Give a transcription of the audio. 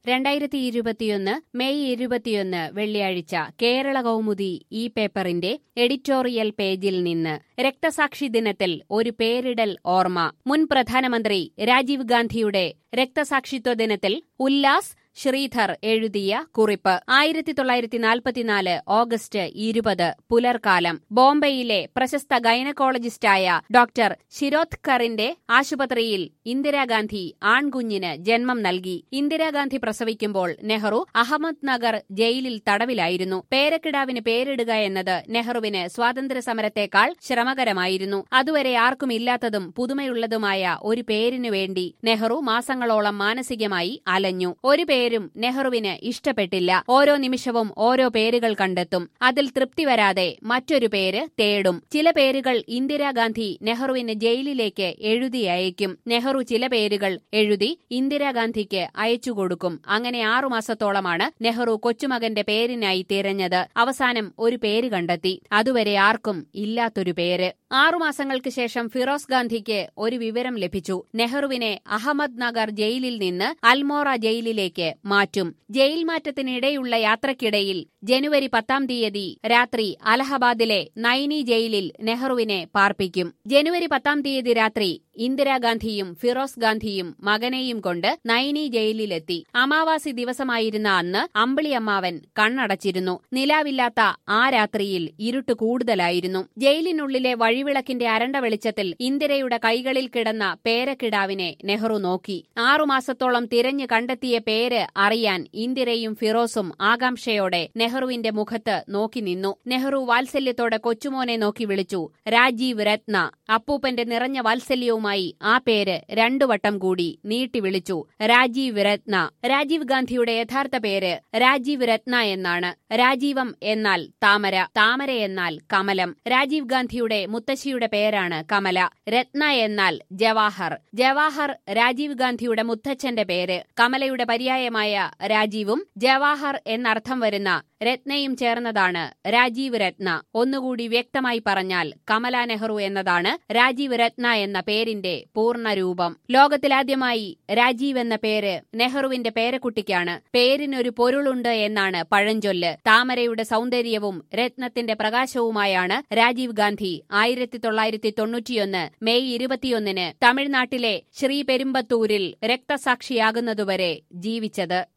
രണ്ടായിരത്തി ഇരുപത്തിയൊന്ന് മെയ് ഇരുപത്തിയൊന്ന് വെള്ളിയാഴ്ച കേരള കൗമുദി ഈ പേപ്പറിന്റെ എഡിറ്റോറിയൽ പേജിൽ നിന്ന് രക്തസാക്ഷി ദിനത്തിൽ ഒരു പേരിടൽ ഓർമ്മ മുൻ പ്രധാനമന്ത്രി രാജീവ് ഗാന്ധിയുടെ രക്തസാക്ഷിത്വ ദിനത്തിൽ ഉല്ലാസ് ശ്രീധർ എഴുതിയ കുറിപ്പ് ആയിരത്തി തൊള്ളായിരത്തി നാൽപ്പത്തിനാല് ഓഗസ്റ്റ് ഇരുപത് പുലർക്കാലം ബോംബെയിലെ പ്രശസ്ത ഗൈനക്കോളജിസ്റ്റായ ഡോക്ടർ ശിരോദ്കറിന്റെ ആശുപത്രിയിൽ ഇന്ദിരാഗാന്ധി ആൺകുഞ്ഞിന് ജന്മം നൽകി ഇന്ദിരാഗാന്ധി പ്രസവിക്കുമ്പോൾ നെഹ്റു അഹമ്മദ് നഗർ ജയിലിൽ തടവിലായിരുന്നു പേരക്കിടാവിന് പേരിടുക എന്നത് നെഹ്റുവിന് സ്വാതന്ത്ര്യ സമരത്തേക്കാൾ ശ്രമകരമായിരുന്നു അതുവരെ ആർക്കും ഇല്ലാത്തതും പുതുമയുള്ളതുമായ ഒരു പേരിനു വേണ്ടി നെഹ്റു മാസങ്ങളോളം മാനസികമായി അലഞ്ഞു ഒരു പേരും നെഹ്റുവിന് ഇഷ്ടപ്പെട്ടില്ല ഓരോ നിമിഷവും ഓരോ പേരുകൾ കണ്ടെത്തും അതിൽ തൃപ്തി വരാതെ മറ്റൊരു പേര് തേടും ചില പേരുകൾ ഇന്ദിരാഗാന്ധി നെഹ്റുവിന് ജയിലിലേക്ക് എഴുതി അയക്കും നെഹ്റു ചില പേരുകൾ എഴുതി ഇന്ദിരാഗാന്ധിക്ക് അയച്ചുകൊടുക്കും അങ്ങനെ ആറുമാസത്തോളമാണ് നെഹ്റു കൊച്ചുമകന്റെ പേരിനായി തിരഞ്ഞത് അവസാനം ഒരു പേര് കണ്ടെത്തി അതുവരെ ആർക്കും ഇല്ലാത്തൊരു പേര് ആറുമാസങ്ങൾക്ക് ശേഷം ഫിറോസ് ഗാന്ധിക്ക് ഒരു വിവരം ലഭിച്ചു നെഹ്റുവിനെ അഹമ്മദ് നഗർ ജയിലിൽ നിന്ന് അൽമോറ ജയിലിലേക്ക് മാറ്റും ജയിൽ മാറ്റത്തിനിടെയുള്ള യാത്രക്കിടയിൽ ജനുവരി പത്താം തീയതി രാത്രി അലഹബാദിലെ നൈനി ജയിലിൽ നെഹ്റുവിനെ പാർപ്പിക്കും ജനുവരി പത്താം തീയതി രാത്രി ഇന്ദിരാഗാന്ധിയും ഫിറോസ് ഗാന്ധിയും മകനെയും കൊണ്ട് നൈനി ജയിലിലെത്തി അമാവാസി ദിവസമായിരുന്ന അന്ന് അമ്പിളി അമ്മാവൻ കണ്ണടച്ചിരുന്നു നിലാവില്ലാത്ത ആ രാത്രിയിൽ ഇരുട്ട് കൂടുതലായിരുന്നു ജയിലിനുള്ളിലെ വഴിവിളക്കിന്റെ അരണ്ട വെളിച്ചത്തിൽ ഇന്ദിരയുടെ കൈകളിൽ കിടന്ന പേരക്കിടാവിനെ നെഹ്റു നോക്കി ആറുമാസത്തോളം തിരഞ്ഞു കണ്ടെത്തിയ പേര് അറിയാൻ ഇന്ദിരയും ഫിറോസും ആകാംക്ഷയോടെ നെഹ്റുവിന്റെ മുഖത്ത് നോക്കി നിന്നു നെഹ്റു വാത്സല്യത്തോടെ കൊച്ചുമോനെ നോക്കി വിളിച്ചു രാജീവ് രത്ന അപ്പൂപ്പന്റെ നിറഞ്ഞ വാത്സല്യവുമായി ആ പേര് രണ്ടു വട്ടം കൂടി നീട്ടി വിളിച്ചു രാജീവ് രത്ന രാജീവ് ഗാന്ധിയുടെ യഥാർത്ഥ പേര് രാജീവ് രത്ന എന്നാണ് രാജീവം എന്നാൽ താമര താമര എന്നാൽ കമലം രാജീവ് ഗാന്ധിയുടെ മുത്തശ്ശിയുടെ പേരാണ് കമല രത്ന എന്നാൽ ജവാഹർ ജവാഹർ രാജീവ് ഗാന്ധിയുടെ മുത്തച്ഛന്റെ പേര് കമലയുടെ പര്യായമായ രാജീവും ജവാഹർ എന്നർത്ഥം വരുന്ന രത്നയും ചേർന്നതാണ് രാജീവ് രത്ന ഒന്നുകൂടി വ്യക്തമായി പറഞ്ഞാൽ കമല നെഹ്റു എന്നതാണ് രാജീവ് രത്ന എന്ന പേരിന്റെ പൂർണ്ണരൂപം ലോകത്തിലാദ്യമായി രാജീവ് എന്ന പേര് നെഹ്റുവിന്റെ പേരക്കുട്ടിക്കാണ് പേരിനൊരു പൊരുളുണ്ട് എന്നാണ് പഴഞ്ചൊല്ല് താമരയുടെ സൗന്ദര്യവും രത്നത്തിന്റെ പ്രകാശവുമായാണ് രാജീവ് ഗാന്ധി ആയിരത്തി തൊള്ളായിരത്തി തൊണ്ണൂറ്റിയൊന്ന് മെയ് ഇരുപത്തിയൊന്നിന് തമിഴ്നാട്ടിലെ ശ്രീപെരുമ്പത്തൂരിൽ രക്തസാക്ഷിയാകുന്നതുവരെ ജീവിച്ചത്